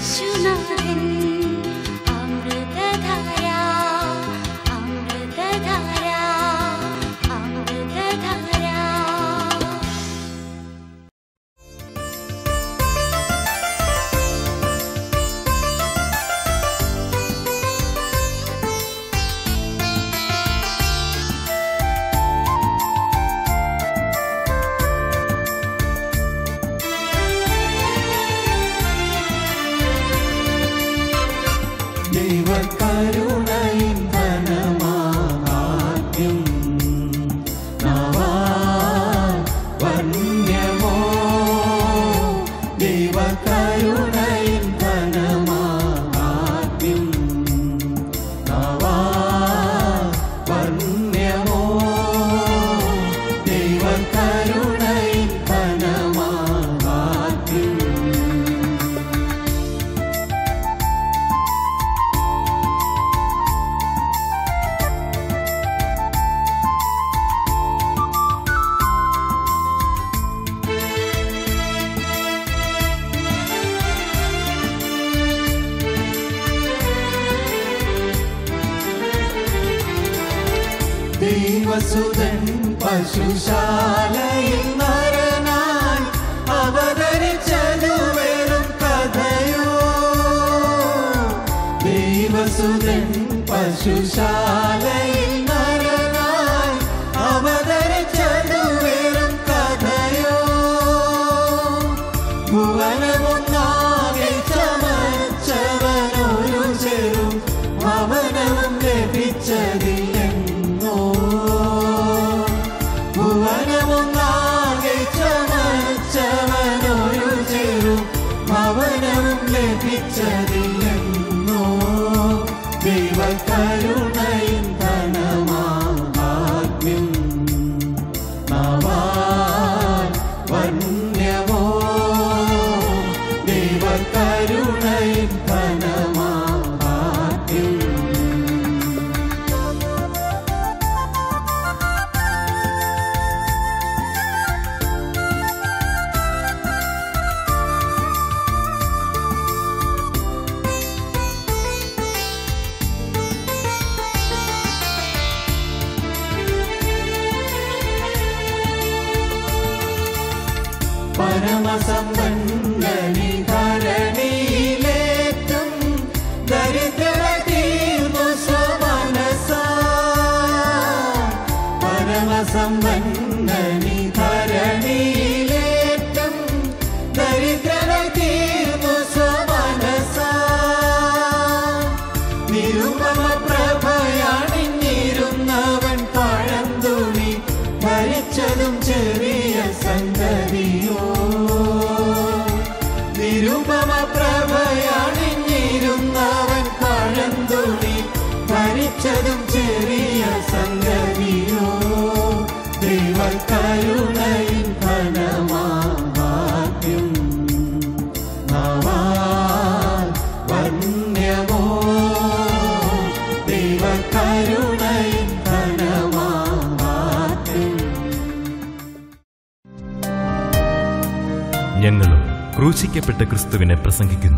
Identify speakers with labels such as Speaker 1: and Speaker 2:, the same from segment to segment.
Speaker 1: യേശുനാഥൻ അമൃതധാര അമൃതധാര അമൃതധാര
Speaker 2: ദൈവകരുണയിൻ ധനമാദ്യം നവാൻ വന്യമോ ദൈവകരുണയിൻ ധനമാദ്യം നവാൻ വന്യമോ ദൈവകരുണയിൻ ധനമാദ്യം ദൈവസുതൻ പശുശാലയിൽ നരനായി അവതരിച്ചതു വെറും കഥയോ ദൈവസുതൻ പശുശാലയിൽ നരനായി അവതരിച്ചതു വെറും കഥയോ ഭുവനമൊന്നാകെ ചമച്ചവനൊരു ചെറു ഭവനവും ലഭിച്ചതില്ലെന്നോ ഭുവനമൊന്നാകെ ചമച്ചവനൊരു ചെറു ഭവനവും ലഭിച്ചതില്ലെന്നോ ദൈവകരുണയും ധനമാദ്യം നവാൻ വന്യമോ ദൈവകരുണയും ധനമാദ്യം പരമസമ്പന്നനി ധരണിയിലേറ്റും ദരിദ്രത തീർന്നു സ്വമനസ പരമസമ്പന്നനി ധരണിയിലേറ്റും ദരിദ്രത തീർന്നു സ്വമനസ നിരുപമ പ്രഭയാണിഞ്ഞിരുന്നവൻ പഴന്തുണി ധരിച്ചതും ചെറിയ സംഗതിയോ നിരുപമ പ്രഭയാണിഞ്ഞിരുന്നവൻ പഴന്തുണി ധരിച്ചതും ചെറിയ സംഗതിയോ ദൈവകരുണയിൻ ഫലമാദ്യം നവാൻ വന്യമോ ദൈവകരുണയിൻ ഫലമാദ്യം
Speaker 3: ഞങ്ങളും ക്രൂശിക്കപ്പെട്ട ക്രിസ്തുവിനെ പ്രസംഗിക്കുന്നു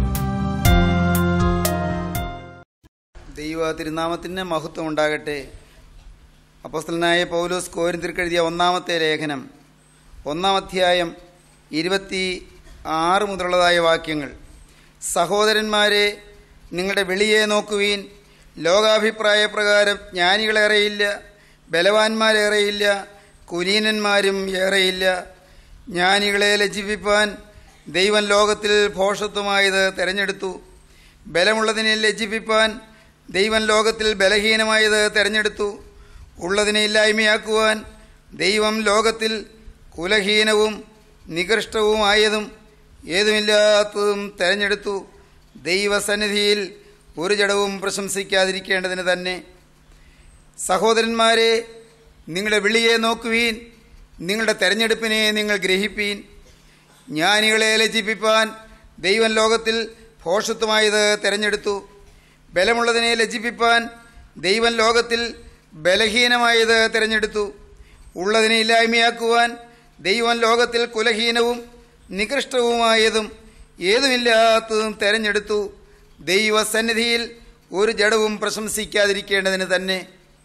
Speaker 4: ദൈവ തിരുനാമത്തിന് മഹത്വം ഉണ്ടാകട്ടെ അപ്പോസ്തലനായ പൗലോസ് കോരിന്തിർക്കെഴുതിയ ഒന്നാമത്തെ ലേഖനം ഒന്നാം അധ്യായം ഇരുപത്തി ആറ് മുതലുള്ളതായ വാക്യങ്ങൾ സഹോദരന്മാരെ നിങ്ങളുടെ വിളിയെ നോക്കുവീൻ ലോകാഭിപ്രായ പ്രകാരം ജ്ഞാനികളേറെയില്ല ബലവാന്മാരേറെയില്ല കുലീനന്മാരും ഏറെയില്ല ജ്ഞാനികളെ ലജ്ജിപ്പിപ്പാൻ ദൈവം ലോകത്തിൽ ഭോഷത്വമായത് തെരഞ്ഞെടുത്തു ബലമുള്ളതിനെ ലജ്ജിപ്പിപ്പാൻ ദൈവം ലോകത്തിൽ ബലഹീനമായത് തെരഞ്ഞെടുത്തു ഉള്ളതിനെ ഇല്ലായ്മയാക്കുവാൻ ദൈവം ലോകത്തിൽ കുലഹീനവും നികൃഷ്ടവുമായതും ഏതുമില്ലാത്തതും തെരഞ്ഞെടുത്തു ദൈവസന്നിധിയിൽ ഒരു ജഡവും പ്രശംസിക്കാതിരിക്കേണ്ടതിന് തന്നെ സഹോദരന്മാരെ നിങ്ങളുടെ വിളിയെ നോക്കുവീൻ നിങ്ങളുടെ തെരഞ്ഞെടുപ്പിനെ നിങ്ങൾ ഗ്രഹിപ്പീൻ ജ്ഞാനികളെ ലജ്ജിപ്പിപ്പാൻ ദൈവം ലോകത്തിൽ ഭോഷത്വമായത് തെരഞ്ഞെടുത്തു ബലമുള്ളതിനെ ലജ്ജിപ്പിപ്പാൻ ദൈവം ലോകത്തിൽ ബലഹീനമായത് തിരഞ്ഞെടുത്തു ഉള്ളതിനെ ഇല്ലായ്മയാക്കുവാൻ ദൈവം ലോകത്തിൽ കുലഹീനവും നികൃഷ്ടവുമായതും ഏതുമില്ലാത്തതും തെരഞ്ഞെടുത്തു ദൈവസന്നിധിയിൽ ഒരു ജഡവും പ്രശംസിക്കാതിരിക്കേണ്ടതിന് തന്നെ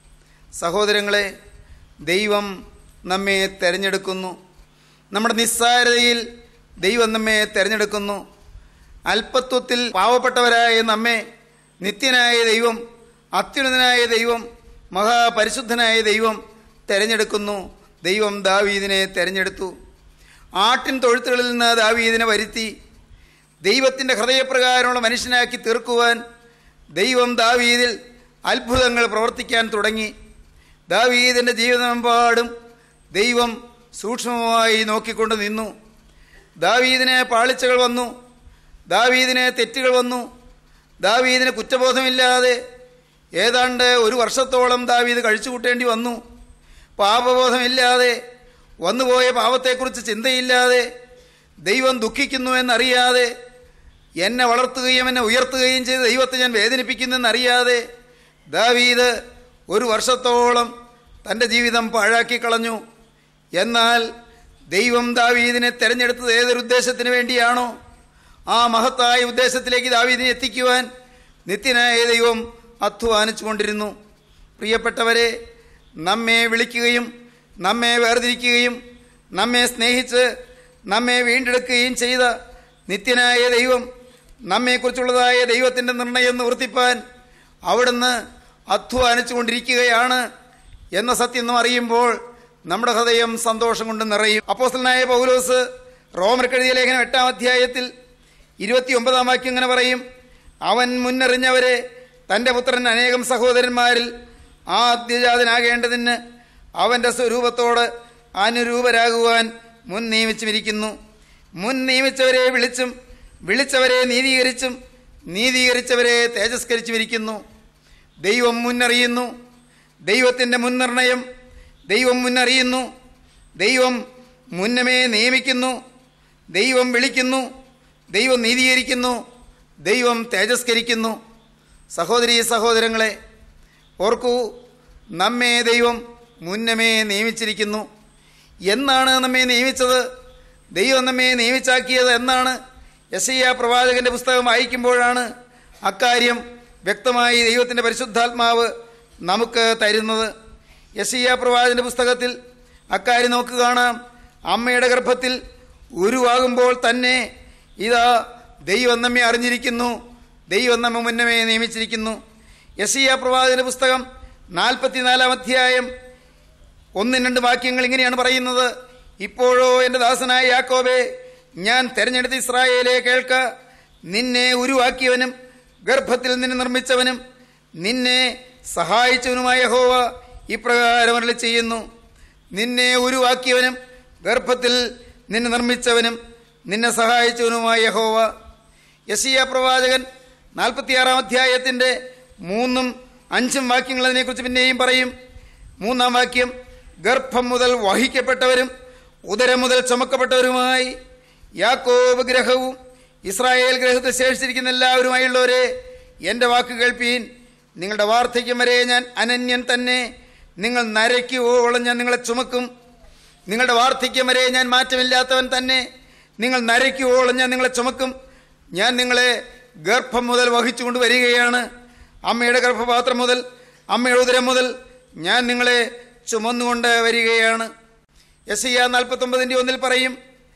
Speaker 4: സഹോദരങ്ങളെ ദൈവം നമ്മെ തെരഞ്ഞെടുക്കുന്നു നമ്മുടെ നിസ്സാരതയിൽ ദൈവം നമ്മെ തെരഞ്ഞെടുക്കുന്നു അല്പത്വത്തിൽ പാവപ്പെട്ടവരായ നമ്മെ നിത്യനായ ദൈവം അത്യുന്നതനായ ദൈവം മഹാപരിശുദ്ധനായ ദൈവം തെരഞ്ഞെടുക്കുന്നു ദൈവം ദാവീദിനെ തെരഞ്ഞെടുത്തു ആട്ടിൻ തൊഴുത്തുകളിൽ നിന്ന് ദാവീദിനെ വരുത്തി ദൈവത്തിൻ്റെ ഹൃദയപ്രകാരമുള്ള മനുഷ്യനാക്കി തീർക്കുവാൻ ദൈവം ദാവീദിൽ അത്ഭുതങ്ങൾ പ്രവർത്തിക്കാൻ തുടങ്ങി ദാവീദിൻ്റെ ജീവിതമെമ്പാടും ദൈവം സൂക്ഷ്മമായി നോക്കിക്കൊണ്ട് നിന്നു ദാവീദിന് പാളിച്ചകൾ വന്നു ദാവീദിന് തെറ്റുകൾ വന്നു ദാവീദിന് കുറ്റബോധമില്ലാതെ ഏതാണ്ട് ഒരു വർഷത്തോളം ദാവീദ് കഴിച്ചുകൂട്ടേണ്ടി വന്നു പാപബോധമില്ലാതെ വന്നുപോയ പാപത്തെക്കുറിച്ച് ചിന്തയില്ലാതെ ദൈവം ദുഃഖിക്കുന്നു എന്നറിയാതെ എന്നെ വളർത്തുകയും എന്നെ ഉയർത്തുകയും ചെയ്ത് ദൈവത്തെ ഞാൻ വേദനിപ്പിക്കുന്നെന്നറിയാതെ ദാവീദ് ഒരു വർഷത്തോളം തൻ്റെ ജീവിതം പാഴാക്കി കളഞ്ഞു എന്നാൽ ദൈവം ദാവീദിനെ തെരഞ്ഞെടുത്തത് ഏതൊരു ഉദ്ദേശത്തിന് വേണ്ടിയാണോ ആ മഹത്തായ ഉദ്ദേശത്തിലേക്ക് ദാവീദിനെ എത്തിക്കുവാൻ നിത്യനായ ദൈവം അധ്വാനിച്ചു കൊണ്ടിരുന്നു പ്രിയപ്പെട്ടവരെ നമ്മെ വിളിക്കുകയും നമ്മെ വേർതിരിക്കുകയും നമ്മെ സ്നേഹിച്ച് നമ്മെ വീണ്ടെടുക്കുകയും ചെയ്ത നിത്യനായ ദൈവം നമ്മെക്കുറിച്ചുള്ളതായ ദൈവത്തിൻ്റെ നിർണയം നിവർത്തിപ്പാൻ അവിടുന്ന് അധ്വാനിച്ചു കൊണ്ടിരിക്കുകയാണ് എന്ന സത്യം നാം അറിയുമ്പോൾ നമ്മുടെ ഹൃദയം സന്തോഷം കൊണ്ട് നിറയും അപ്പോസ്റ്റലനായ പൗലോസ് റോമർക്കെഴുതിയ ലേഖനം എട്ടാം അധ്യായത്തിൽ ഇരുപത്തി ഒമ്പതാം വാക്യം ഇങ്ങനെ പറയും അവൻ മുന്നറിഞ്ഞവരെ തൻ്റെ പുത്രൻ അനേകം സഹോദരന്മാരിൽ ആദ്യജാതനാകേണ്ടതിന് അവൻ്റെ സ്വരൂപത്തോട് അനുരൂപരാകുവാൻ മുൻ നിയമിച്ചുമിരിക്കുന്നു മുൻ നിയമിച്ചവരെ വിളിച്ചും വിളിച്ചവരെ നീതീകരിച്ചും നീതീകരിച്ചവരെ തേജസ്കരിച്ചുമിരിക്കുന്നു ദൈവം മുന്നറിയുന്നു ദൈവത്തിൻ്റെ മുൻനിർണയം ദൈവം മുന്നറിയുന്നു ദൈവം മുന്നമേ നിയമിക്കുന്നു ദൈവം വിളിക്കുന്നു ദൈവം നീതീകരിക്കുന്നു ദൈവം തേജസ്കരിക്കുന്നു സഹോദരീ സഹോദരങ്ങളെ ഓർക്കൂ നമ്മെ ദൈവം മുന്നമേ നിയമിച്ചിരിക്കുന്നു എന്നാണ് നമ്മെ നിയമിച്ചത് ദൈവം നമ്മെ നിയമിച്ചാക്കിയത് എന്നാണ് യശയ്യ പ്രവാചകന്റെ പുസ്തകം വായിക്കുമ്പോഴാണ് അക്കാര്യം വ്യക്തമായി ദൈവത്തിൻ്റെ പരിശുദ്ധാത്മാവ് നമുക്ക് തരുന്നത് യശയ്യ പ്രവാചകന്റെ പുസ്തകത്തിൽ അക്കാര്യം നോക്ക് കാണാം അമ്മയുടെ ഗർഭത്തിൽ ഉരുവാകുമ്പോൾ തന്നെ ഇതാ ദൈവം നമ്മെ അറിഞ്ഞിരിക്കുന്നു ദൈവം നമ്മെ മുന്നമേ നിയമിച്ചിരിക്കുന്നു യശയ്യ പ്രവാചകന്റെ പുസ്തകം നാൽപ്പത്തിനാലാം അധ്യായം ഒന്നും രണ്ട് വാക്യങ്ങൾ ഇങ്ങനെയാണ് പറയുന്നത് ഇപ്പോഴോ എൻ്റെ ദാസനായ യാക്കോബേ ഞാൻ തെരഞ്ഞെടുത്ത ഇസ്രായേലെ കേൾക്ക നിന്നെ ഉരുവാക്കിയവനും ഗർഭത്തിൽ നിന്നെ നിർമ്മിച്ചവനും നിന്നെ സഹായിച്ചവനുമായ ഹോവ ഇപ്രകാരം അരുളി ചെയ്യുന്നു നിന്നെ ഉരുവാക്കിയവനും ഗർഭത്തിൽ നിന്നെ നിർമ്മിച്ചവനും നിന്നെ സഹായിച്ചവനുമായ ഹോവ യസിയ പ്രവാചകൻ നാൽപ്പത്തിയാറാം അധ്യായത്തിൻ്റെ മൂന്നും അഞ്ചും വാക്യങ്ങൾ അതിനെക്കുറിച്ച് പിന്നെയും പറയും മൂന്നാം വാക്യം ഗർഭം മുതൽ വഹിക്കപ്പെട്ടവരും ഉദരം മുതൽ ചുമക്കപ്പെട്ടവരുമായി യാക്കോബ് ഗ്രഹവും ഇസ്രായേൽ ഗ്രഹത്തിൽ ശേഷിച്ചിരിക്കുന്ന എല്ലാവരുമായുള്ളവരെ എൻ്റെ വാക്ക് കേൾപ്പീൻ നിങ്ങളുടെ വാർദ്ധക്യം വരെ ഞാൻ അനന്യൻ തന്നെ നിങ്ങൾ നരയ്ക്കുവോളം ഞാൻ നിങ്ങളെ ചുമക്കും നിങ്ങളുടെ വാർദ്ധക്യം വരെ ഞാൻ മാറ്റമില്ലാത്തവൻ തന്നെ നിങ്ങൾ നരയ്ക്കുവോളം ഞാൻ നിങ്ങളെ ചുമക്കും ഞാൻ നിങ്ങളെ ഗർഭം മുതൽ വഹിച്ചുകൊണ്ട് വരികയാണ് അമ്മയുടെ ഗർഭപാത്രം മുതൽ അമ്മയുടെ ഉദരം മുതൽ ഞാൻ നിങ്ങളെ ചുമന്നുകൊണ്ട് വരികയാണ് എസ് ഐ നാൽപ്പത്തൊമ്പതിൻ്റെ ഒന്നിൽ പറയും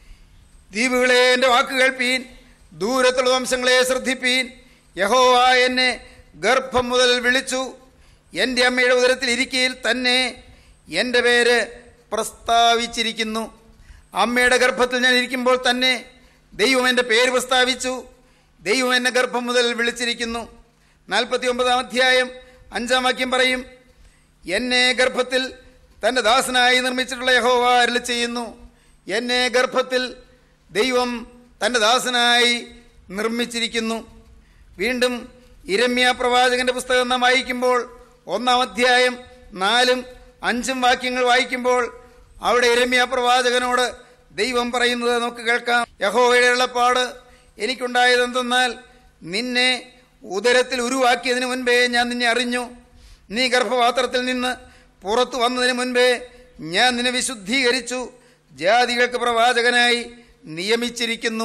Speaker 4: ദ്വീപുകളെ എൻ്റെ വാക്ക് കേൾപ്പീൻ ദൂരത്തുള്ള വംശങ്ങളെ ശ്രദ്ധിപ്പീൻ യഹോവ എന്നെ ഗർഭം മുതൽ വിളിച്ചു എൻ്റെ അമ്മയുടെ ഉദരത്തിൽ ഇരിക്കയിൽ തന്നെ എൻ്റെ പേര് പ്രസ്താവിച്ചിരിക്കുന്നു അമ്മയുടെ ഗർഭത്തിൽ ഞാൻ ഇരിക്കുമ്പോൾ തന്നെ ദൈവം എൻ്റെ പേര് പ്രസ്താവിച്ചു ദൈവം എന്നെ ഗർഭം മുതൽ വിളിച്ചിരിക്കുന്നു നാൽപ്പത്തി ഒമ്പതാം അധ്യായം അഞ്ചാം വാക്യം പറയും എന്നെ ഗർഭത്തിൽ തൻ്റെ ദാസനായി നിർമ്മിച്ചിട്ടുള്ള യഹോവ അരുളി ചെയ്യുന്നു എന്നെ ഗർഭത്തിൽ ദൈവം തൻ്റെ ദാസനായി നിർമ്മിച്ചിരിക്കുന്നു വീണ്ടും ഇരമ്യ പ്രവാചകന്റെ പുസ്തകം നാം വായിക്കുമ്പോൾ ഒന്നാം അധ്യായം നാലും അഞ്ചും വാക്യങ്ങൾ വായിക്കുമ്പോൾ അവിടെ ഇരമ്യ പ്രവാചകനോട് ദൈവം പറയുന്നത് നമുക്ക് കേൾക്കാം യഹോവയുടെ ഉള്ളപ്പാട് എനിക്കുണ്ടായത് എന്തെന്നാൽ നിന്നെ ഉദരത്തിൽ ഉരുവാക്കിയതിന് മുൻപേ ഞാൻ നിന്നെ അറിഞ്ഞു നീ ഗർഭപാത്രത്തിൽ നിന്ന് പുറത്തു വന്നതിന് മുൻപേ ഞാൻ നിന്നെ വിശുദ്ധീകരിച്ചു ജാതികൾക്ക് പ്രവാചകനായി നിയമിച്ചിരിക്കുന്നു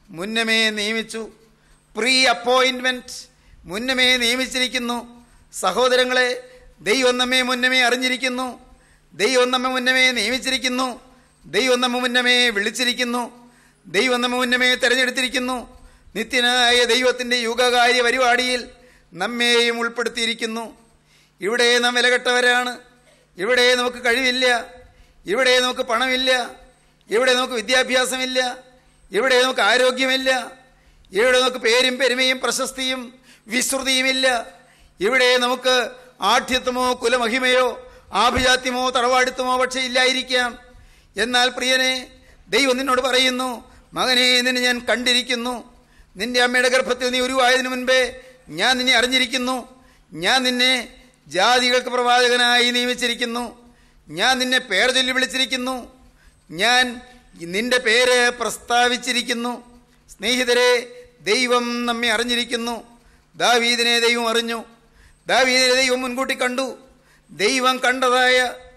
Speaker 4: മുന്നമേ നിയമിച്ചു പ്രീ അപ്പോയിൻമെന്റ് മുന്നമേ നിയമിച്ചിരിക്കുന്നു സഹോദരങ്ങളെ ദൈവം നമ്മെ മുന്നമേ അറിഞ്ഞിരിക്കുന്നു ദൈവം നമ്മെ മുന്നമേ നിയമിച്ചിരിക്കുന്നു ദൈവം നമ്മെ മുന്നമേ വിളിച്ചിരിക്കുന്നു ദൈവം നമ്മെ മുന്നമേ തെരഞ്ഞെടുത്തിരിക്കുന്നു നിത്യനായ ദൈവത്തിൻ്റെ യുഗകാര്യ പരിപാടിയിൽ നമ്മെയും ഉൾപ്പെടുത്തിയിരിക്കുന്നു ഇവിടെ നാം വിലകെട്ടവരാണ് ഇവിടെ നമുക്ക് കഴിവില്ല ഇവിടെ നമുക്ക് പണമില്ല ഇവിടെ നമുക്ക് വിദ്യാഭ്യാസമില്ല ഇവിടെ നമുക്ക് ആരോഗ്യമില്ല ഇവിടെ നമുക്ക് പേരും പെരുമയും പ്രശസ്തിയും വിശ്രുതിയുമില്ല ഇവിടെ നമുക്ക് ആഠ്യത്വമോ കുലമഹിമയോ ആഭിജാത്യമോ തറവാടിത്തമോ പക്ഷേ ഇല്ലായിരിക്കാം എന്നാൽ പ്രിയനെ ദൈവം നിന്നോട് പറയുന്നു മകനെ നിന്നെ ഞാൻ കണ്ടിരിക്കുന്നു നിന്റെ അമ്മയുടെ ഗർഭത്തിൽ നീ ഉരുവായതിനു മുൻപേ ഞാൻ നിന്നെ അറിഞ്ഞിരിക്കുന്നു ഞാൻ നിന്നെ ജാതികൾക്ക് പ്രവാചകനായി നിയമിച്ചിരിക്കുന്നു ഞാൻ നിന്നെ പേർ ചൊല്ലി വിളിച്ചിരിക്കുന്നു ഞാൻ നിന്റെ പേര് പ്രസ്താവിച്ചിരിക്കുന്നു സ്നേഹിതരെ ദൈവം നമ്മെ അറിഞ്ഞിരിക്കുന്നു ദാവീദിനെ ദൈവം അറിഞ്ഞു ദാവീദിനെ ദൈവം മുൻകൂട്ടി കണ്ടു ദൈവം കണ്ടതായ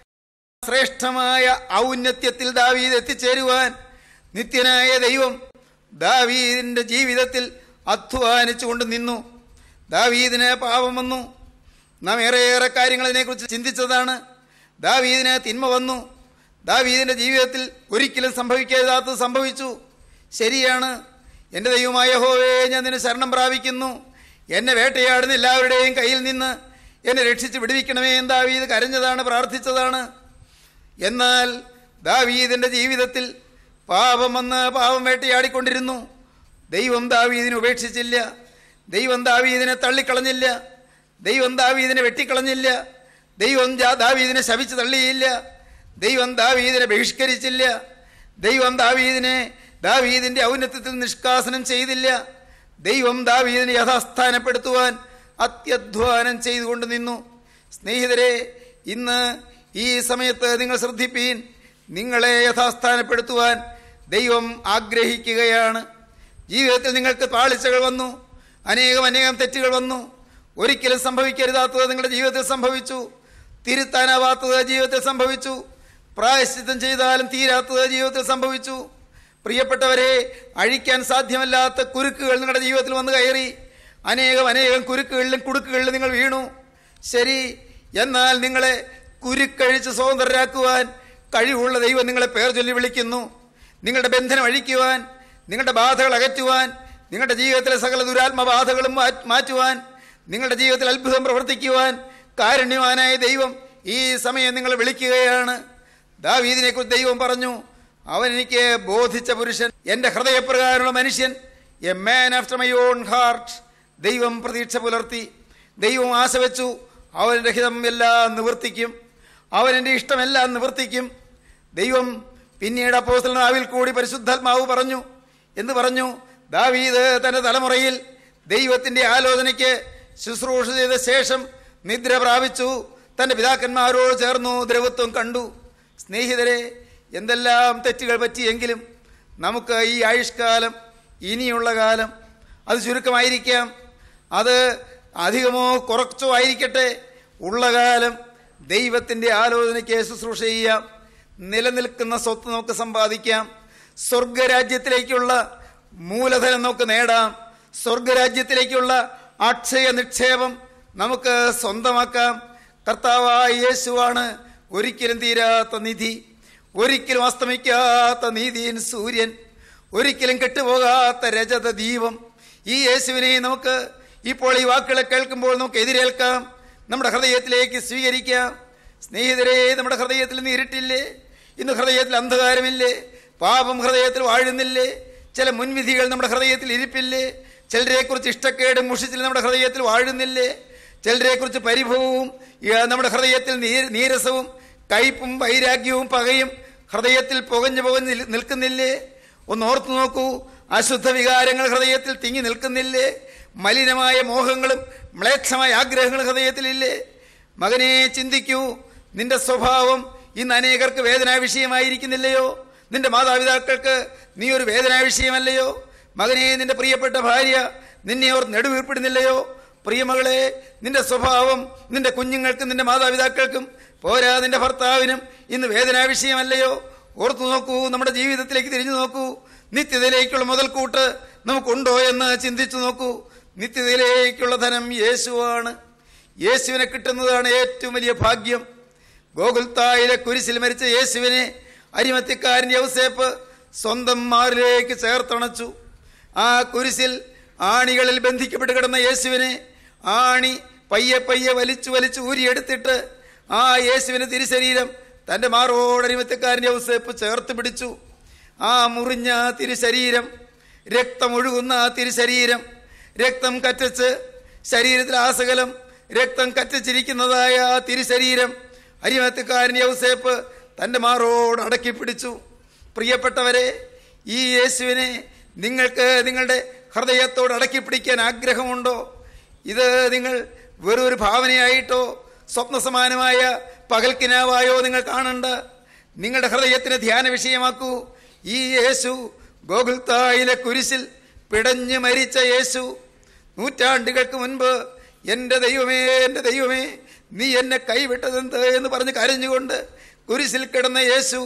Speaker 4: ശ്രേഷ്ഠമായ ഔന്നത്യത്തിൽ ദാവീദ് എത്തിച്ചേരുവാൻ നിത്യനായ ദൈവം ദാവീദിന്റെ ജീവിതത്തിൽ അധ്വാനിച്ചുകൊണ്ട് നിന്നു ദാവീദിന് പാപം വന്നു നാം ഏറെയേറെ കാര്യങ്ങൾ ഇതിനെക്കുറിച്ച് ചിന്തിച്ചതാണ് ദാവീദിന് തിന്മ വന്നു ദാവീദിന്റെ ജീവിതത്തിൽ ഒരിക്കലും സംഭവിക്കാത്തത് സംഭവിച്ചു ശരിയാണ് എൻ്റെ ദൈവമായ ഹോവേ ഞാൻ നിന്നെ ശരണം പ്രാപിക്കുന്നു എന്നെ വേട്ടയാടുന്ന എല്ലാവരുടെയും കയ്യിൽ നിന്ന് എന്നെ രക്ഷിച്ച് വിടുവിക്കണമേ എന്ന് ദാവീദ് കരഞ്ഞതാണ് പ്രാർത്ഥിച്ചതാണ് എന്നാൽ ദാവീദിന്റെ ജീവിതത്തിൽ പാപം വന്ന് പാപം വേട്ടയാടിക്കൊണ്ടിരുന്നു ദൈവം ദാവീദിനെ ഉപേക്ഷിച്ചില്ല ദൈവം ദാവീദിനെ തള്ളിക്കളഞ്ഞില്ല ദൈവം ദാവീദിനെ വെട്ടിക്കളഞ്ഞില്ല ദൈവം ജാ- ദാവീദിനെ ശപിച്ച് തള്ളിയില്ല ദൈവം ദാവീദിനെ ബഹിഷ്കരിച്ചില്ല ദൈവം ദാവീദിനെ ദാവീദിന്റെ ഔന്നത്യത്തിൽ നിഷ്കാസനം ചെയ്തില്ല ദൈവം ദാവീദിനെ യഥാസ്ഥാനപ്പെടുത്തുവാൻ അത്യധ്വാനം ചെയ്തുകൊണ്ട് നിന്നു സ്നേഹിതരെ ഇന്ന് ഈ സമയത്ത് നിങ്ങൾ ശ്രദ്ധിപ്പീൻ നിങ്ങളെ യഥാസ്ഥാനപ്പെടുത്തുവാൻ ദൈവം ആഗ്രഹിക്കുകയാണ് ജീവിതത്തിൽ നിങ്ങൾക്ക് പാളിച്ചകൾ വന്നു അനേകം അനേകം തെറ്റുകൾ വന്നു ഒരിക്കലും സംഭവിക്കരുതാത്തത് നിങ്ങളുടെ ജീവിതത്തിൽ സംഭവിച്ചു തിരുത്താനാവാത്തത് ജീവിതത്തിൽ സംഭവിച്ചു പ്രായശ്ചിത്തം ചെയ്താലും തീരാത്തത് ജീവിതത്തിൽ സംഭവിച്ചു പ്രിയപ്പെട്ടവരെ അഴിക്കാൻ സാധ്യമല്ലാത്ത കുരുക്കുകൾ നിങ്ങളുടെ ജീവിതത്തിൽ വന്ന് കയറി അനേകം അനേകം കുരുക്കുകളിലും കുടുക്കുകളിലും നിങ്ങൾ വീണു ശരി എന്നാൽ നിങ്ങളെ കുരുക്കഴിച്ച് സ്വതന്ത്രരാക്കുവാൻ കഴിവുള്ള ദൈവം നിങ്ങളെ പേർ ചൊല്ലി വിളിക്കുന്നു നിങ്ങളുടെ ബന്ധനം അഴിക്കുവാൻ നിങ്ങളുടെ ബാധകൾ അകറ്റുവാൻ നിങ്ങളുടെ ജീവിതത്തിലെ സകല ദുരാത്മബാധകളും മാ- മാറ്റുവാൻ നിങ്ങളുടെ ജീവിതത്തിൽ അത്ഭുതം പ്രവർത്തിക്കുവാൻ കാരുണ്യവാനായ ദൈവം ഈ സമയം നിങ്ങൾ വിളിക്കുകയാണ് ദാവീദിനെ കുറിച്ച് ദൈവം പറഞ്ഞു അവൻ എനിക്ക് ബോധിച്ച പുരുഷൻ എന്റെ ഹൃദയപ്രകാരമുള്ള മനുഷ്യൻ a man after my own heart ദൈവം പ്രതീക്ഷ പുലർത്തി ദൈവം ആശ വെച്ചു അവൻ്റെ ഹിതം എല്ലാം നിവർത്തിക്കും അവനെൻ്റെ ഇഷ്ടമെല്ലാം നിവർത്തിക്കും ദൈവം പിന്നീട് അപ്പോസ്തലനാവിൽ കൂടി പരിശുദ്ധാത്മാവ് പറഞ്ഞു എന്ന് പറഞ്ഞു ദാവീദ് തന്റെ തലമുറയിൽ ദൈവത്തിന്റെ ആലോചനയ്ക്ക് ശുശ്രൂഷ ചെയ്ത ശേഷം നിദ്ര പ്രാപിച്ചു തന്റെ പിതാക്കന്മാരോട് ചേർന്നു ദ്രവത്വം കണ്ടു സ്നേഹിതരെ എന്തെല്ലാം തെറ്റുകൾ പറ്റിയെങ്കിലും നമുക്ക് ഈ ആയുഷ്കാലം ഇനിയുള്ള കാലം അത് ചുരുക്കമായിരിക്കാം അത് അധികമോ കുറച്ചോ ആയിരിക്കട്ടെ ഉള്ള കാലം ദൈവത്തിൻ്റെ ആലോചനയ്ക്ക് ശുശ്രൂഷ ചെയ്യാം നിലനിൽക്കുന്ന സ്വത്ത് നമുക്ക് സമ്പാദിക്കാം സ്വർഗരാജ്യത്തിലേക്കുള്ള മൂലധനം നമുക്ക് നേടാം സ്വർഗരാജ്യത്തിലേക്കുള്ള അക്ഷയ നിക്ഷേപം നമുക്ക് സ്വന്തമാക്കാം കർത്താവായ യേശുവാണ് ഒരിക്കലും തീരാത്ത നിധി ഒരിക്കലും അസ്തമിക്കാത്ത നീതിയൻ സൂര്യൻ ഒരിക്കലും കെട്ടുപോകാത്ത രജത ദീപം ഈ യേശുവിനെ നമുക്ക് ഇപ്പോൾ ഈ വാക്കുകളെ കേൾക്കുമ്പോൾ നമുക്ക് എതിരേൽക്കാം നമ്മുടെ ഹൃദയത്തിലേക്ക് സ്വീകരിക്കാം സ്നേഹിതരെ നമ്മുടെ ഹൃദയത്തിൽ നിന്ന് ഇരുട്ടില്ലേ ഇന്ന് ഹൃദയത്തിൽ അന്ധകാരമില്ലേ പാപം ഹൃദയത്തിൽ വാഴുന്നില്ലേ ചില മുൻവിധികൾ നമ്മുടെ ഹൃദയത്തിൽ ഇരിപ്പില്ലേ ചിലരെക്കുറിച്ച് ഇഷ്ടക്കേടും മുഷിച്ചിൽ നമ്മുടെ ഹൃദയത്തിൽ വാഴുന്നില്ലേ ചിലരെക്കുറിച്ച് പരിഭവവും ഈ, നമ്മുടെ ഹൃദയത്തിൽ നീ- നീരസവും കയ്പും വൈരാഗ്യവും പകയും ഹൃദയത്തിൽ പുകഞ്ഞു പുകഞ്ഞ് നിൽ- നിൽക്കുന്നില്ലേ ഒന്ന് ഓർത്തു നോക്കൂ അശുദ്ധ വികാരങ്ങൾ ഹൃദയത്തിൽ തിങ്ങി നിൽക്കുന്നില്ലേ മലിനമായ മോഹങ്ങളും മ്ലേച്ഛമായ ആഗ്രഹങ്ങളും ഹൃദയത്തിലില്ലേ മകനെ ചിന്തിക്കൂ നിന്റെ സ്വഭാവം ഇന്ന് അനേകർക്ക് വേദനാ വിഷയമായിരിക്കുന്നില്ലയോ നിന്റെ മാതാപിതാക്കൾക്ക് നീ ഒരു വേദനാ വിഷയമല്ലയോ മകനെ നിന്റെ പ്രിയപ്പെട്ട ഭാര്യ നിന്നെ അവർ നെടുവീർപ്പിടുന്നില്ലയോ പ്രിയമകളെ നിന്റെ സ്വഭാവം നിന്റെ കുഞ്ഞുങ്ങൾക്കും നിന്റെ മാതാപിതാക്കൾക്കും പോരാ നിന്റെ ഭർത്താവിനും ഇന്ന് വേദനാ വിഷയമല്ലയോ ഓർത്തു നോക്കൂ നമ്മുടെ ജീവിതത്തിലേക്ക് തിരിഞ്ഞു നോക്കൂ നിത്യതയിലേക്കുള്ള മുതൽക്കൂട്ട് നമുക്കുണ്ടോ എന്ന് ചിന്തിച്ചു നോക്കൂ നിത്യതയിലേക്കുള്ള ധനം യേശുവാണ് യേശുവിനെ കിട്ടുന്നതാണ് ഏറ്റവും വലിയ ഭാഗ്യം ഗോകുൽത്തായിലെ കുരിശിൽ മരിച്ച യേശുവിനെ അരിമത്തിക്കാരൻ യൗസേപ്പ് സ്വന്തം മാറിലേക്ക് ചേർത്തണച്ചു ആ കുരിശിൽ ആണികളിൽ ബന്ധിക്കപ്പെട്ട് കിടന്ന യേശുവിനെ ആണി പയ്യെ പയ്യെ വലിച്ചു വലിച്ചു ഊരിയെടുത്തിട്ട് ആ യേശുവിന് തിരുശരീരം തൻ്റെ മാറോടരിമത്തിക്കാരൻ യൗസേപ്പ് ചേർത്ത് പിടിച്ചു ആ മുറിഞ്ഞ തിരുശരീരം രക്തമൊഴുകുന്ന ആ തിരുശരീരം രക്തം കറ്റച്ച് ശരീരത്തിൽ ആസകലം രക്തം കറ്റച്ചിരിക്കുന്നതായ ആ തിരുശരീരം അരിമത്തിക്കാരൻ യൗസേപ്പ് തൻ്റെ മാറോട് അടക്കി പിടിച്ചു പ്രിയപ്പെട്ടവരെ ഈ യേശുവിനെ നിങ്ങൾക്ക് നിങ്ങളുടെ ഹൃദയത്തോട് അടക്കി പിടിക്കാൻ ആഗ്രഹമുണ്ടോ ഇത് നിങ്ങൾ വെറൊരു ഭാവനയായിട്ടോ സ്വപ്ന സമാനമായ പകൽക്കിനാവായോ നിങ്ങൾ കാണണ്ട നിങ്ങളുടെ ഹൃദയത്തിന് ധ്യാന വിഷയമാക്കൂ ഈ യേശു ഗോകുൽത്തായിലെ കുരിശിൽ പിടഞ്ഞു മരിച്ച യേശു നൂറ്റാണ്ടുകൾക്ക് മുൻപ് എൻ്റെ ദൈവമേ എൻ്റെ ദൈവമേ നീ എന്നെ കൈവിട്ടതെന്ത് എന്ന് പറഞ്ഞ് കരഞ്ഞുകൊണ്ട് കുരിശിൽ കിടന്ന യേശു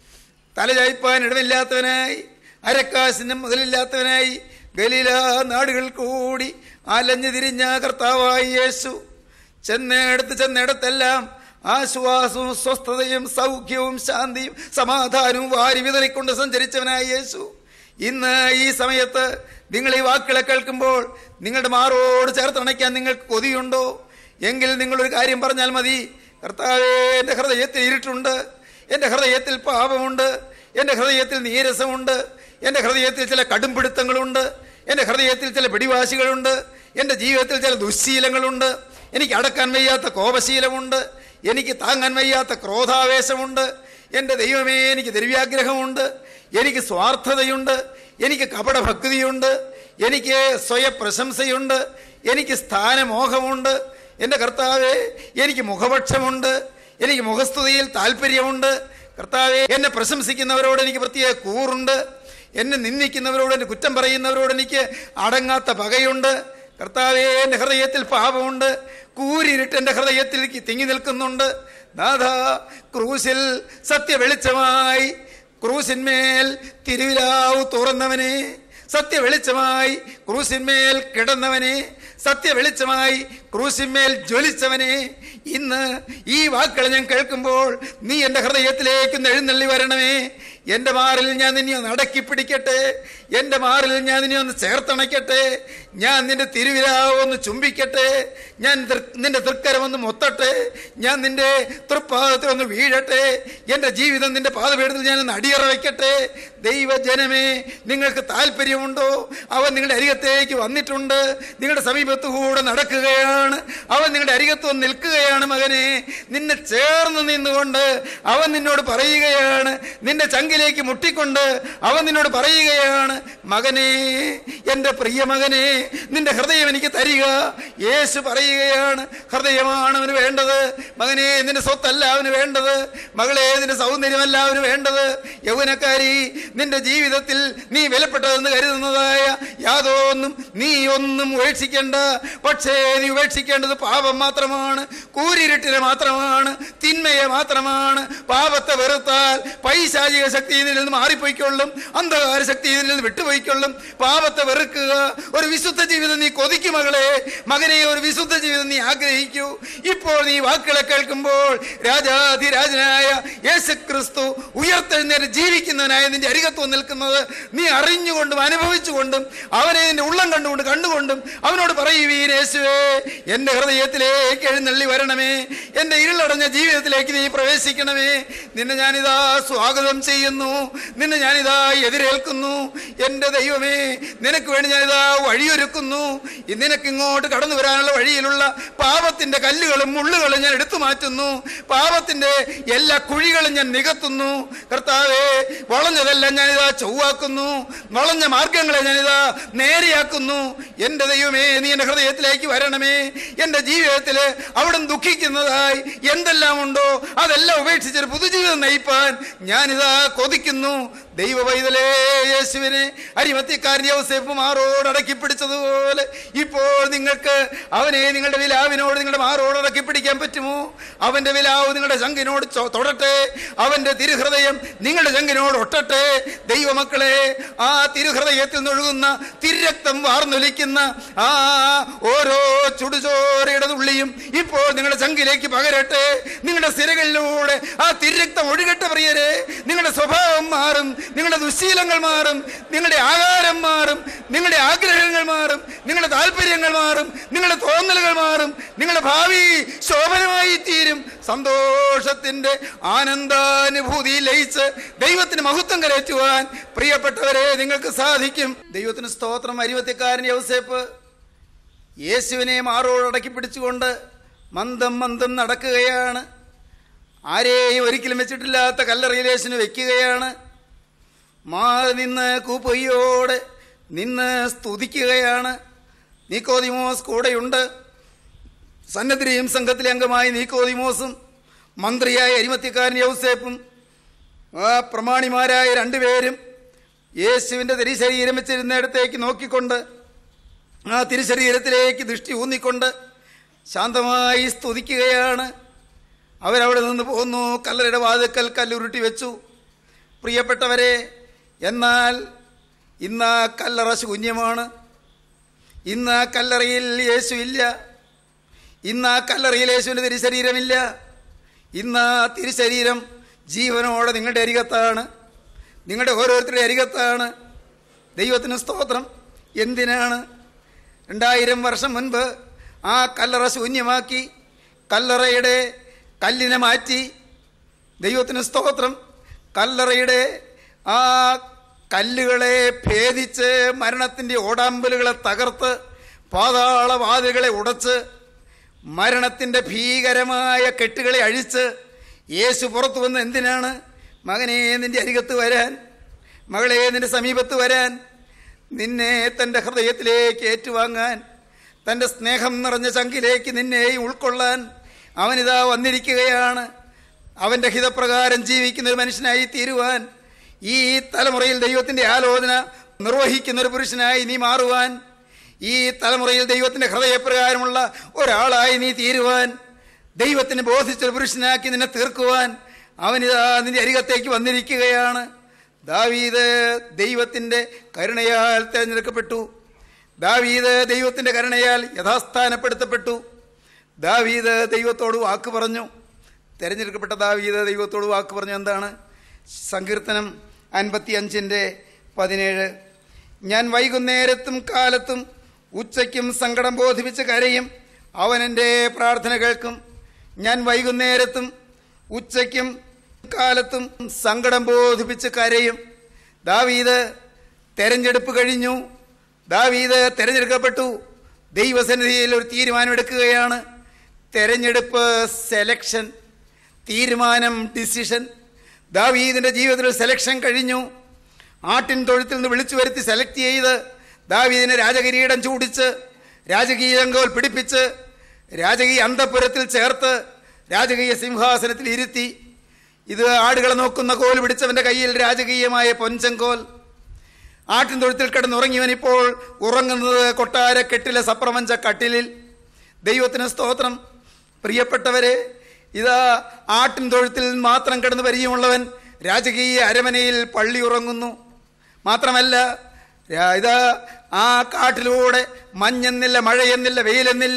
Speaker 4: തലചായ്പാൻ ഇടമില്ലാത്തവനായി അരക്കാശിനും മുതലില്ലാത്തവനായി ഗലീല നാടുകൾ കൂടി അലഞ്ഞു തിരിഞ്ഞ കർത്താവായി യേശു ചെന്നിടത്ത് ചെന്നിടത്തെല്ലാം ആശ്വാസവും സ്വസ്ഥതയും സൗഖ്യവും ശാന്തിയും സമാധാനവും വാരി വിതറിക്കൊണ്ട് സഞ്ചരിച്ചവനായ യേശു ഇന്ന് ഈ സമയത്ത് നിങ്ങൾ ഈ വാക്കുകളെ കേൾക്കുമ്പോൾ നിങ്ങളുടെ മാറോട് ചേർത്തണയ്ക്കാൻ നിങ്ങൾക്ക് കൊതിയുണ്ടോ എങ്കിൽ നിങ്ങളൊരു കാര്യം പറഞ്ഞാൽ മതി കർത്താവേ എൻ്റെ ഹൃദയത്തിൽ ഇരുട്ടുണ്ട് എൻ്റെ ഹൃദയത്തിൽ പാപമുണ്ട് എൻ്റെ ഹൃദയത്തിൽ നീരസമുണ്ട് എൻ്റെ ഹൃദയത്തിൽ ചില കടുംപിടുത്തങ്ങളുണ്ട് എൻ്റെ ഹൃദയത്തിൽ ചില പിടിവാശികളുണ്ട് എൻ്റെ ജീവിതത്തിൽ ചില ദുശ്ശീലങ്ങളുണ്ട് എനിക്ക് അടക്കാൻ വയ്യാത്ത കോപശീലമുണ്ട് എനിക്ക് താങ്ങാൻ വയ്യാത്ത ക്രോധാവേശമുണ്ട് എൻ്റെ ദൈവമേ എനിക്ക് ദ്രവ്യാഗ്രഹമുണ്ട് എനിക്ക് സ്വാർത്ഥതയുണ്ട് എനിക്ക് കപടഭക്തിയുണ്ട് എനിക്ക് സ്വയപ്രശംസയുണ്ട് എനിക്ക് സ്ഥാനമോഹമുണ്ട് എൻ്റെ കർത്താവേ എനിക്ക് മുഖപക്ഷമുണ്ട് എനിക്ക് മുഖസ്തുതിയിൽ താല്പര്യമുണ്ട് കർത്താവെ എന്നെ പ്രശംസിക്കുന്നവരോട് എനിക്ക് പ്രത്യേക കൂറുണ്ട് എന്നെ നിന്ദിക്കുന്നവരോട് എന്നെ കുറ്റം പറയുന്നവരോട് എനിക്ക് അടങ്ങാത്ത പകയുണ്ട് കർത്താവെ എൻ്റെ ഹൃദയത്തിൽ പാപമുണ്ട് കൂരിരുട്ട് എൻ്റെ ഹൃദയത്തിൽ തിങ്ങി നിൽക്കുന്നുണ്ട് നാഥ ക്രൂശിൽ സത്യവെളിച്ചമായി ക്രൂശിന്മേൽ തിരുവിലാവ് തുറന്നവനെ സത്യവെളിച്ചമായി ക്രൂശിന്മേൽ കിടന്നവനെ സത്യവെളിച്ചമായി ക്രൂശിന്മേൽ ജ്വലിച്ചവനെ ഇന്ന് ഈ വാക്കുകൾ ഞാൻ കേൾക്കുമ്പോൾ നീ എൻ്റെ ഹൃദയത്തിലേക്ക് ഒന്ന് എഴുന്നള്ളി വരണമേ എൻ്റെ മാറിൽ ഞാൻ നിന്നെ ഒന്ന് അടക്കി പിടിക്കട്ടെ എൻ്റെ മാറിൽ ഞാൻ നിന്നെ ഒന്ന് ചേർത്തണയ്ക്കട്ടെ ഞാൻ നിന്റെ തിരുവിലാവ് ഒന്ന് ചുംബിക്കട്ടെ ഞാൻ തൃ- നിന്റെ തൃക്കരം ഒന്ന് മൊത്തട്ടെ ഞാൻ നിന്റെ തൃപ്പാദത്തിൽ ഒന്ന് വീഴട്ടെ എൻ്റെ ജീവിതം നിന്റെ പാതപീഠത്തിൽ ഞാൻ ഒന്ന് അടിയറ വയ്ക്കട്ടെ ദൈവജനമേ നിങ്ങൾക്ക് താല്പര്യമുണ്ടോ അവൻ നിങ്ങളുടെ അരികത്തേക്ക് വന്നിട്ടുണ്ട് നിങ്ങളുടെ സമീപത്തു കൂടെ നടക്കുകയാണ് അവൻ നിങ്ങളുടെ അരികത്ത് വന്ന് നിൽക്കുകയാണ് മകനെ നിന്നെ ചേർന്ന് നിന്നുകൊണ്ട് അവൻ നിന്നോട് പറയുകയാണ് നിന്റെ ചങ്കിലേക്ക് മുട്ടിക്കൊണ്ട് അവൻ നിന്നോട് പറയുകയാണ് മകനെ എൻ്റെ പ്രിയ മകനെ നിന്റെ ഹൃദയം എനിക്ക് തരിക യേശു പറയുകയാണ് ഹൃദയമാണ് അവന് വേണ്ടത് മകനെ നിന്റെ സ്വത്തല്ല അവന് വേണ്ടത് മകളെ നിന്റെ സൗന്ദര്യമല്ല അവന് വേണ്ടത് യൗവനക്കാരി നിന്റെ ജീവിതത്തിൽ നീ വിലപ്പെട്ടതെന്ന് കരുതുന്നതായ യാതൊന്നും നീ ഒന്നും ഉപേക്ഷിക്കേണ്ട പക്ഷേ നീ ഉപേക്ഷിക്കേണ്ടത് പാപം മാത്രമാണ് കൂരിരുട്ടിനെ മാത്രമാണ് തിന്മയെ മാത്രമാണ് പാപത്തെ വെറുത്താൽ പൈശാചിക ശക്തി ഇതിൽ നിന്ന് മാറിപ്പോയിക്കൊള്ളും അന്ധകാര ശക്തി ഇതിൽ നിന്ന് വിട്ടുപോയിക്കൊള്ളും പാപത്തെ വെറുക്കുക ഒരു വിശുദ്ധ ജീവിതം നീ കൊതിക്കു മകളെ മകനെ ഒരു വിശുദ്ധ ജീവിതം നീ ആഗ്രഹിക്കൂ ഇപ്പോൾ നീ വാക്കുകളെ കേൾക്കുമ്പോൾ രാജാധിരാജനായ യേശു ക്രിസ്തു ഉയർത്തെഴുന്നേറ്റ് ജീവിക്കുന്നവനായ നിന്റെ അരികത്ത് വന്ന് നിൽക്കുന്നത് നീ അറിഞ്ഞുകൊണ്ടും അനുഭവിച്ചുകൊണ്ടും അവനെ നിന്റെ ഉള്ളം കണ്ടുകൊണ്ട് കണ്ടുകൊണ്ടും അവനോട് പറയുവീൻ യേശുവേ എൻ്റെ ഹൃദയത്തിലേക്ക് എഴുന്നള്ളി വരണമേ എൻ്റെ ഇരുളടഞ്ഞ ജീവിതത്തിലേക്ക് നീ പ്രവേശിക്കണമേ നിന്നെ ഞാനിതാ സ്വാഗതം ചെയ്യുന്നു നിന്നെ ഞാനിതാ എതിരേൽക്കുന്നു എൻ്റെ ദൈവമേ നിനക്ക് വേണ്ടി ഞാനിതാ വഴിയൊരുക്കുന്നു ഈ നിനക്ക് ഇങ്ങോട്ട് കടന്നു വരാനുള്ള വഴിയിലുള്ള പാപത്തിന്റെ കല്ലുകളും മുള്ളുകളും ഞാൻ എടുത്തു മാറ്റുന്നു പാപത്തിന്റെ എല്ലാ കുഴികളും ഞാൻ നികത്തുന്നു കർത്താവേ വളഞ്ഞതെല്ലാം ഞാനിതാ ചൊവ്വാക്കുന്നു വളഞ്ഞ മാർഗങ്ങളെ ഞാനിതാ നേരെയാക്കുന്നു എൻ്റെ ദൈവമേ നീ എൻ്റെ ഹൃദയത്തിലേക്ക് വരണമേ എൻ്റെ ജീവിതത്തിൽ അവിടെ ദുഃഖിക്കുന്നതായി എന്തെല്ലാം ഉണ്ടോ അതെല്ലാം ഉപേക്ഷിച്ചൊരു പുതുജീവിതം നയിപ്പാൻ ഞാനിതാ കൊതിക്കുന്നു ദൈവ പൈതലേ യേശുവിനെ അരിമത്തിക്കാരൻ യൗസേപ്പ് മാറോട് അടക്കി പിടിച്ചതുപോലെ ഇപ്പോൾ നിങ്ങൾക്ക് അവനെ നിങ്ങളുടെ വിലാവിനോട് നിങ്ങളുടെ മാറോട് ഇറക്കി പിടിക്കാൻ പറ്റുമോ അവന്റെ വിലാവ് നിങ്ങളുടെ ശങ്കിനോട് ചൊ- തൊടട്ടെ അവന്റെ തിരുഹൃദയം നിങ്ങളുടെ ശങ്കിനോട് ഒട്ടട്ടെ ദൈവമക്കളെ ആ തിരുഹൃദയത്തിൽ നിന്നൊഴുകുന്ന തിരക്തം വാർന്നൊലിക്കുന്ന ആ ഓരോ ചുടുചോരയുടെ തുള്ളിയും ഇപ്പോൾ നിങ്ങളുടെ ചങ്കിലേക്ക് പകരട്ടെ നിങ്ങളുടെ സിരകളിലൂടെ ആ തിരക്തം ഒഴുകട്ടെ പ്രിയരെ നിങ്ങളുടെ സ്വഭാവം മാറും നിങ്ങളുടെ ദുശീലങ്ങൾ മാറും നിങ്ങളുടെ ആകാരം മാറും നിങ്ങളുടെ ആഗ്രഹങ്ങൾ മാറും നിങ്ങളുടെ താല്പര്യങ്ങൾ മാറും നിങ്ങളുടെ തോന്നലുകൾ മാറും നിങ്ങളുടെ ഭാവി ശോഭനമായി തീരും സന്തോഷത്തിന്റെ ആനന്ദാനുഭൂതി ലയിച്ച് ദൈവത്തിന് മഹത്വം കരയറ്റുവാൻ പ്രിയപ്പെട്ടവരെ നിങ്ങൾക്ക് സാധിക്കും ദൈവത്തിന് സ്തോത്രം അരിവത്തിക്കാരൻ യൗസേപ്പ് യേശുവിനെ മാറോടക്കി പിടിച്ചുകൊണ്ട് മന്ദം മന്ദം നടക്കുകയാണ് ആരെയും ഒരിക്കലും വെച്ചിട്ടില്ലാത്ത കല്ലറയിൽ യേശുവിനെ വെക്കുകയാണ് മാറി നിന്ന് കൂപ്പൊയ്യോടെ നിന്ന് സ്തുതിക്കുകയാണ് നീക്കോദിമോസ് കൂടെയുണ്ട് സന്നദ്ധിയും സംഘത്തിലെ അംഗമായി നീക്കോദിമോസും മന്ത്രിയായ അരിമത്തിക്കാരൻ യൗസേപ്പും ആ പ്രമാണിമാരായ രണ്ടുപേരും യേശുവിൻ്റെ തിരിശരീരം വെച്ചിരുന്നിടത്തേക്ക് നോക്കിക്കൊണ്ട് ആ തിരുശരീരത്തിലേക്ക് ദൃഷ്ടി ഊന്നിക്കൊണ്ട് ശാന്തമായി സ്തുതിക്കുകയാണ് അവരവിടെ നിന്ന് പോന്നു കല്ലറയുടെ വാതുക്കൽ കല്ലുരുട്ടി വെച്ചു പ്രിയപ്പെട്ടവരെ എന്നാൽ ഇന്ന് ആ കല്ലറ ശൂന്യമാണ് ഇന്ന് ആ കല്ലറയിൽ യേശു ഇല്ല ഇന്ന് ആ കല്ലറയിൽ യേശുവിൻ്റെ തിരുശരീരമില്ല ഇന്ന് ആ തിരുശരീരം ജീവനോടെ നിങ്ങളുടെ അരികത്താണ് നിങ്ങളുടെ ഓരോരുത്തരുടെ അരികത്താണ് ദൈവത്തിന് സ്തോത്രം എന്തിനാണ് രണ്ടായിരം വർഷം മുൻപ് ആ കല്ലറ ശൂന്യമാക്കി കല്ലറയുടെ കല്ലിനെ മാറ്റി ദൈവത്തിന് സ്തോത്രം കല്ലറയുടെ ആ കല്ലുകളെ ഭേദിച്ച് മരണത്തിൻ്റെ ഓടാമ്പലുകളെ തകർത്ത് പാതാളവാതിലുകളെ ഉടച്ച് മരണത്തിൻ്റെ ഭീകരമായ കെട്ടുകളെ അഴിച്ച് യേശു പുറത്തു വന്ന് എന്തിനാണ് മകനെ നിന്റെ അരികത്ത് വരാൻ മകളെ നിന്റെ സമീപത്ത് വരാൻ നിന്നെ തൻ്റെ ഹൃദയത്തിലേക്ക് ഏറ്റുവാങ്ങാൻ തൻ്റെ സ്നേഹം നിറഞ്ഞ ചങ്കിലേക്ക് നിന്നെയും ഉൾക്കൊള്ളാൻ അവനിതാ വന്നിരിക്കുകയാണ് അവൻ്റെ ഹിതപ്രകാരം ജീവിക്കുന്ന ഒരു മനുഷ്യനായി തീരുവാൻ ഈ തലമുറയിൽ ദൈവത്തിൻ്റെ ആലോചന നിർവഹിക്കുന്ന ഒരു പുരുഷനായി നീ മാറുവാൻ ഈ തലമുറയിൽ ദൈവത്തിൻ്റെ ഹൃദയപ്രകാരമുള്ള ഒരാളായി നീ തീരുവാൻ ദൈവത്തിന് ബോധിച്ചൊരു പുരുഷനാക്കി നിന്നെ തീർക്കുവാൻ അവനിതാ നിന്റെ അരികത്തേക്ക് വന്നിരിക്കുകയാണ് ദാവീദ് ദൈവത്തിൻ്റെ കരുണയാൽ തിരഞ്ഞെടുക്കപ്പെട്ടു ദാവീദ് ദൈവത്തിൻ്റെ കരുണയാൽ യഥാസ്ഥാനപ്പെടുത്തപ്പെട്ടു ദാവീദ് ദൈവത്തോട് വാക്ക് പറഞ്ഞു തിരഞ്ഞെടുക്കപ്പെട്ട ദാവീദ് ദൈവത്തോട് വാക്ക് പറഞ്ഞു എന്താണ് സങ്കീർത്തനം അൻപത്തി അഞ്ചിൻ്റെ പതിനേഴ് ഞാൻ വൈകുന്നേരത്തും കാലത്തും ഉച്ചയ്ക്കും സങ്കടം ബോധിപ്പിച്ച് കരയും അവൻ എൻ്റെ പ്രാർത്ഥന കേൾക്കും ഞാൻ വൈകുന്നേരത്തും ഉച്ചയ്ക്കും കാലത്തും സങ്കടം ബോധിപ്പിച്ച് കരയും ദാവീദ് തെരഞ്ഞെടുപ്പ് കഴിഞ്ഞു ദാവീദ് തെരഞ്ഞെടുക്കപ്പെട്ടു ദൈവസന്നിധിയിൽ ഒരു തീരുമാനമെടുക്കുകയാണ് തെരഞ്ഞെടുപ്പ് സെലക്ഷൻ തീരുമാനം ഡിസിഷൻ ദാവീദിന്റെ ജീവിതത്തിൽ ഒരു സെലക്ഷൻ കഴിഞ്ഞു ആട്ടിൻ തൊഴുത്തിൽ നിന്ന് വിളിച്ചു വരുത്തി സെലക്ട് ചെയ്ത് ദാവീദിനെ രാജകിരീടം ചൂടിച്ച് രാജകീയ അംഗോൽ പിടിപ്പിച്ച് രാജകീയ അന്തപുരത്തിൽ ചേർത്ത് രാജകീയ സിംഹാസനത്തിൽ ഇരുത്തി ഇത് ആടുകളെ നോക്കുന്ന കോൽ പിടിച്ചവന്റെ കയ്യിൽ രാജകീയമായ പൊൻചങ്കോൽ ആട്ടിൻ തൊഴുത്തിൽ കിടന്നുറങ്ങിയവൻ ഇപ്പോൾ ഉറങ്ങുന്നത് കൊട്ടാര കെട്ടിലെ സപ്രപഞ്ച കട്ടിലിൽ ദൈവത്തിന് സ്തോത്രം പ്രിയപ്പെട്ടവരെ ഇതാ ആട്ടിൻ തൊഴുത്തിൽ മാത്രം കിടന്ന് പരിചയമുള്ളവൻ രാജകീയ അരമനയിൽ പള്ളി ഉറങ്ങുന്നു മാത്രമല്ല രാ- ഇതാ ആ കാട്ടിലൂടെ മഞ്ഞെന്നില്ല മഴയെന്നില്ല വെയിലെന്നില്ല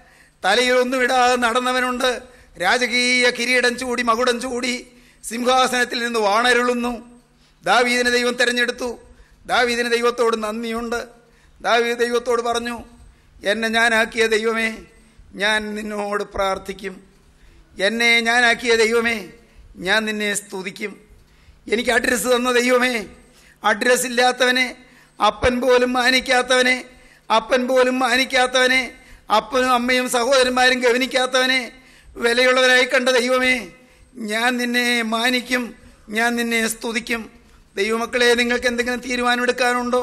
Speaker 4: തലയിൽ ഒന്നും ഇടാതെ നടന്നവനുണ്ട് രാജകീയ കിരീടം ചൂടി മകുടം ചൂടി സിംഹാസനത്തിൽ നിന്ന് വാണരുളുന്നു ദാവീദിനെ ദൈവം തെരഞ്ഞെടുത്തു ദാവീദിന് ദൈവത്തോട് നന്ദിയുണ്ട് ദാവീദ് ദൈവത്തോട് പറഞ്ഞു എന്നെ ഞാനാക്കിയ ദൈവമേ ഞാൻ നിന്നോട് പ്രാർത്ഥിക്കും എന്നെ ഞാനാക്കിയ ദൈവമേ ഞാൻ നിന്നെ സ്തുതിക്കും എനിക്ക് അഡ്രസ്സ് തന്ന ദൈവമേ അഡ്രസ് ഇല്ലാത്തവനെ അപ്പൻ പോലും മാനിക്കാത്തവനെ അപ്പൻ പോലും മാനിക്കാത്തവനെ അപ്പനും അമ്മയും സഹോദരന്മാരും ഗവനിക്കാത്തവനെ വിലയുള്ളവരായി കണ്ട ദൈവമേ ഞാൻ നിന്നെ മാനിക്കും ഞാൻ നിന്നെ സ്തുതിക്കും ദൈവമക്കളെ നിങ്ങൾക്ക് എന്തെങ്കിലും തീരുമാനമെടുക്കാനുണ്ടോ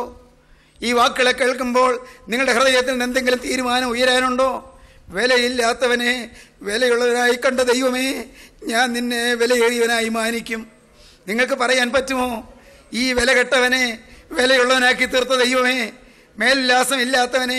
Speaker 4: ഈ വാക്കുകളെ കേൾക്കുമ്പോൾ നിങ്ങളുടെ ഹൃദയത്തിൽ നിന്ന് എന്തെങ്കിലും തീരുമാനം ഉയരാനുണ്ടോ വിലയില്ലാത്തവനെ വിലയുള്ളവനായി കണ്ട ദൈവമേ ഞാൻ നിന്നെ വിലയേറിയവനായി മാനിക്കും നിങ്ങൾക്ക് പറയാൻ പറ്റുമോ ഈ വില കെട്ടവനെ വിലയുള്ളവനാക്കി തീർത്ത ദൈവമേ മേൽവിലാസം ഇല്ലാത്തവനെ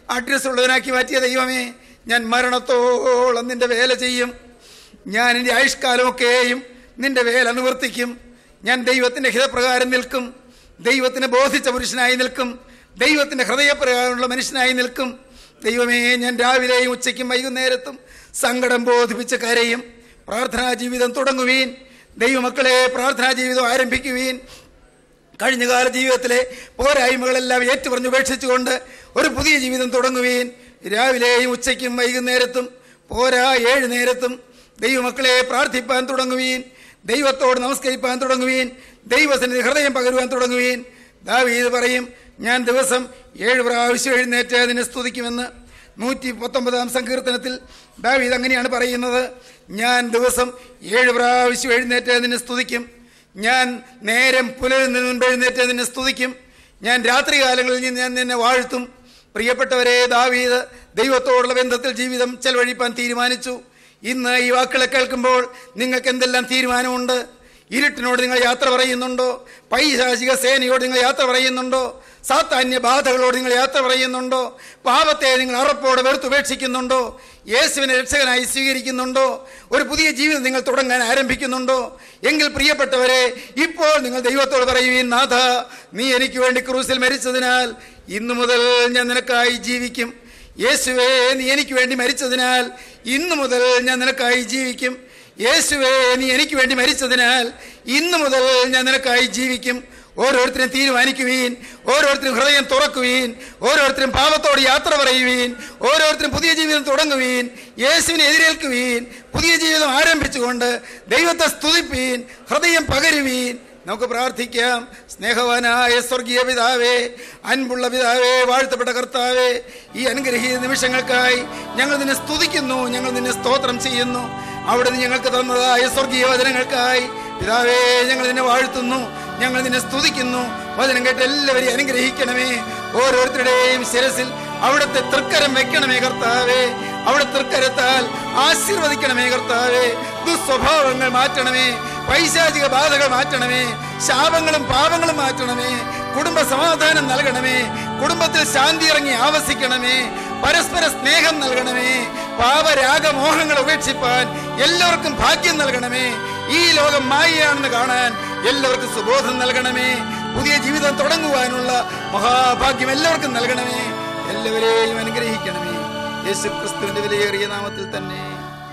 Speaker 4: അഡ്രസ് ഉള്ളവനാക്കി മാറ്റിയ ദൈവമേ ഞാൻ മരണത്തോളം നിന്റെ വേല ചെയ്യും ഞാൻ എൻ്റെ ആയുഷ്കാലമൊക്കെയും നിന്റെ വേല നിവർത്തിക്കും ഞാൻ ദൈവത്തിൻ്റെ ഹിതപ്രകാരം നിൽക്കും ദൈവത്തിന് ബോധിച്ച പുരുഷനായി നിൽക്കും ദൈവത്തിൻ്റെ ഹൃദയപ്രകാരമുള്ള മനുഷ്യനായി നിൽക്കും ദൈവമേ ഞാൻ രാവിലെയും ഉച്ചയ്ക്കും വൈകുന്നേരത്തും സങ്കടം ബോധിപ്പിച്ച് കരയും പ്രാർത്ഥനാ ജീവിതം തുടങ്ങുവീൻ ദൈവമക്കളെ പ്രാർത്ഥനാ ജീവിതം ആരംഭിക്കുവീൻ കഴിഞ്ഞകാല ജീവിതത്തിലെ പോരായ്മകളെല്ലാം ഏറ്റുപറഞ്ഞ് ഉപേക്ഷിച്ചുകൊണ്ട് ഒരു പുതിയ ജീവിതം തുടങ്ങുകയും രാവിലെയും ഉച്ചയ്ക്കും വൈകുന്നേരത്തും പോരാ ഏഴ് നേരത്തും ദൈവമക്കളെ പ്രാർത്ഥിപ്പാൻ തുടങ്ങുകയും ദൈവത്തോട് നമസ്കരിപ്പാൻ തുടങ്ങുകയും ദൈവത്തിന് ഹൃദയം പകരുവാൻ തുടങ്ങുകയും ദാവീത് പറയും ഞാൻ ദിവസം ഏഴ് പ്രാവശ്യം എഴുന്നേറ്റ് അതിനെ സ്തുതിക്കുമെന്ന് നൂറ്റി പത്തൊമ്പതാം സങ്കീർത്തനത്തിൽ ദാവീദ് അങ്ങനെയാണ് പറയുന്നത് ഞാൻ ദിവസം ഏഴ് പ്രാവശ്യം എഴുന്നേറ്റ് അതിനെ സ്തുതിക്കും ഞാൻ നേരം പുലരുന്നതിന് മുൻപ് എഴുന്നേറ്റ് നിന്നെ സ്തുതിക്കും ഞാൻ രാത്രികാലങ്ങളിൽ നിന്ന് ഞാൻ നിന്നെ വാഴ്ത്തും പ്രിയപ്പെട്ടവരെ ദാവീദ് ദൈവത്തോടുള്ള ബന്ധത്തിൽ ജീവിതം ചെലവഴിപ്പാൻ തീരുമാനിച്ചു ഇന്ന് ഈ വാക്കുകളെ കേൾക്കുമ്പോൾ നിങ്ങൾക്ക് എന്തെല്ലാം തീരുമാനമുണ്ട് ഇരുട്ടിനോട് നിങ്ങൾ യാത്ര പറയുന്നുണ്ടോ പൈശാചിക സേനയോട് നിങ്ങൾ യാത്ര പറയുന്നുണ്ടോ സാത്താന്യ ബാധകളോട് നിങ്ങൾ യാത്ര പറയുന്നുണ്ടോ പാപത്തെ നിങ്ങൾ അറപ്പോടെ വെറുത്തുപേക്ഷിക്കുന്നുണ്ടോ യേശുവിനെ രക്ഷകനായി സ്വീകരിക്കുന്നുണ്ടോ ഒരു പുതിയ ജീവിതം നിങ്ങൾ തുടങ്ങാൻ ആരംഭിക്കുന്നുണ്ടോ എങ്കിൽ പ്രിയപ്പെട്ടവരെ ഇപ്പോൾ നിങ്ങൾ ദൈവത്തോട് പറയുവീൻ നാഥ നീ എനിക്ക് വേണ്ടി ക്രൂസിൽ മരിച്ചതിനാൽ ഇന്നു മുതൽ ഞാൻ നിനക്കായി ജീവിക്കും യേശുവേ നീ എനിക്ക് വേണ്ടി മരിച്ചതിനാൽ ഇന്നു മുതൽ ഞാൻ നിനക്കായി ജീവിക്കും യേശുവേ നീ എനിക്ക് വേണ്ടി മരിച്ചതിനാൽ ഇന്നു മുതൽ ഞാൻ നിനക്കായി ജീവിക്കും ഓരോരുത്തരും തീരുമാനിക്കുവീൻ ഓരോരുത്തരും ഹൃദയം തുറക്കുവീൻ ഓരോരുത്തരും പാപത്തോട് യാത്ര പറയുവീൻ ഓരോരുത്തരും പുതിയ ജീവിതം തുടങ്ങുവീൻ യേശുവിനെ എതിരേൽക്കുവീൻ പുതിയ ജീവിതം ആരംഭിച്ചുകൊണ്ട് ദൈവത്തെ സ്തുതിപ്പീൻ ഹൃദയം പകരുവീൻ നമുക്ക് പ്രാർത്ഥിക്കാം സ്നേഹവാനായ സ്വർഗീയ പിതാവേ അൻപുള്ള പിതാവേ വാഴ്ത്തപ്പെട്ട കർത്താവേ ഈ അനുഗ്രഹീത നിമിഷങ്ങൾക്കായി ഞങ്ങൾ നിന്നെ സ്തുതിക്കുന്നു ഞങ്ങൾ നിന്നെ സ്തോത്രം ചെയ്യുന്നു അവിടുന്ന് ഞങ്ങൾക്ക് തന്നതായ സ്വർഗീയ വചനങ്ങൾക്കായി പിതാവേ ഞങ്ങൾ നിന്നെ വാഴ്ത്തുന്നു ഞങ്ങൾ നിന്നെ സ്തുതിക്കുന്നു വചനം കേട്ട് എല്ലാവരെയും അനുഗ്രഹിക്കണമേ ഓരോരുത്തരുടെയും ശിരസിൽ അവിടുത്തെ തൃക്കരം വെക്കണമേ കർത്താവേ അവിടെ തൃക്കരത്താൽ ആശീർവദിക്കണമേ കർത്താവേ ദുസ്വഭാവങ്ങൾ മാറ്റണമേ പൈശാചിക ബാധകൾ മാറ്റണമേ ശാപങ്ങളും പാപങ്ങളും മാറ്റണമേ കുടുംബ സമാധാനം നൽകണമേ കുടുംബത്തിൽ ശാന്തി ഇറങ്ങി ആവസിക്കണമേ പരസ്പര സ്നേഹം നൽകണമേ പാപരാഗമോഹങ്ങൾ ഉപേക്ഷിപ്പാൻ എല്ലാവർക്കും ഭാഗ്യം നൽകണമേ ഈ ലോകം മായയാണെന്ന് കാണാൻ എല്ലാവർക്കും സുബോധം നൽകണമേ പുതിയ ജീവിതം തുടങ്ങുവാനുള്ള മഹാഭാഗ്യം എല്ലാവർക്കും നൽകണമേ എല്ലാവരെയും അനുഗ്രഹിക്കണമേ യേശു ക്രിസ്തുവിന്റെ വിലയേറിയ നാമത്തിൽ തന്നെ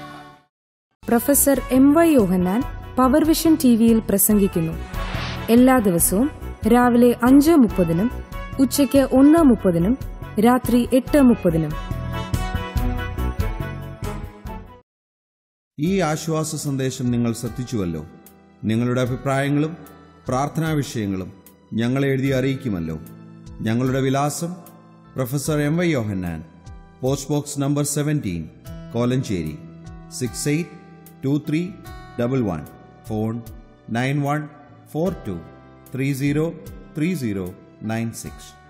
Speaker 1: professor M Y Yohannan power vision T വിയിൽ പ്രസംഗിക്കുന്നു എല്ലാ ദിവസവും രാവിലെ അഞ്ച് മുപ്പതിനും ഉച്ചയ്ക്ക് ഒന്ന് മുപ്പതിനും രാത്രി എട്ട് മുപ്പതിനും
Speaker 5: ഈ ആശ്വാസ സന്ദേശം നിങ്ങൾ ശ്രദ്ധിച്ചുവല്ലോ നിങ്ങളുടെ അഭിപ്രായങ്ങളും പ്രാർത്ഥനാ വിഷയങ്ങളും ഞങ്ങളെ എഴുതി അറിയിക്കുമല്ലോ ഞങ്ങളുടെ വിലാസം professor M Y Yohannan post box number seventeen Kolenchery six eight two three double one phone nine one four two three zero three zero nine six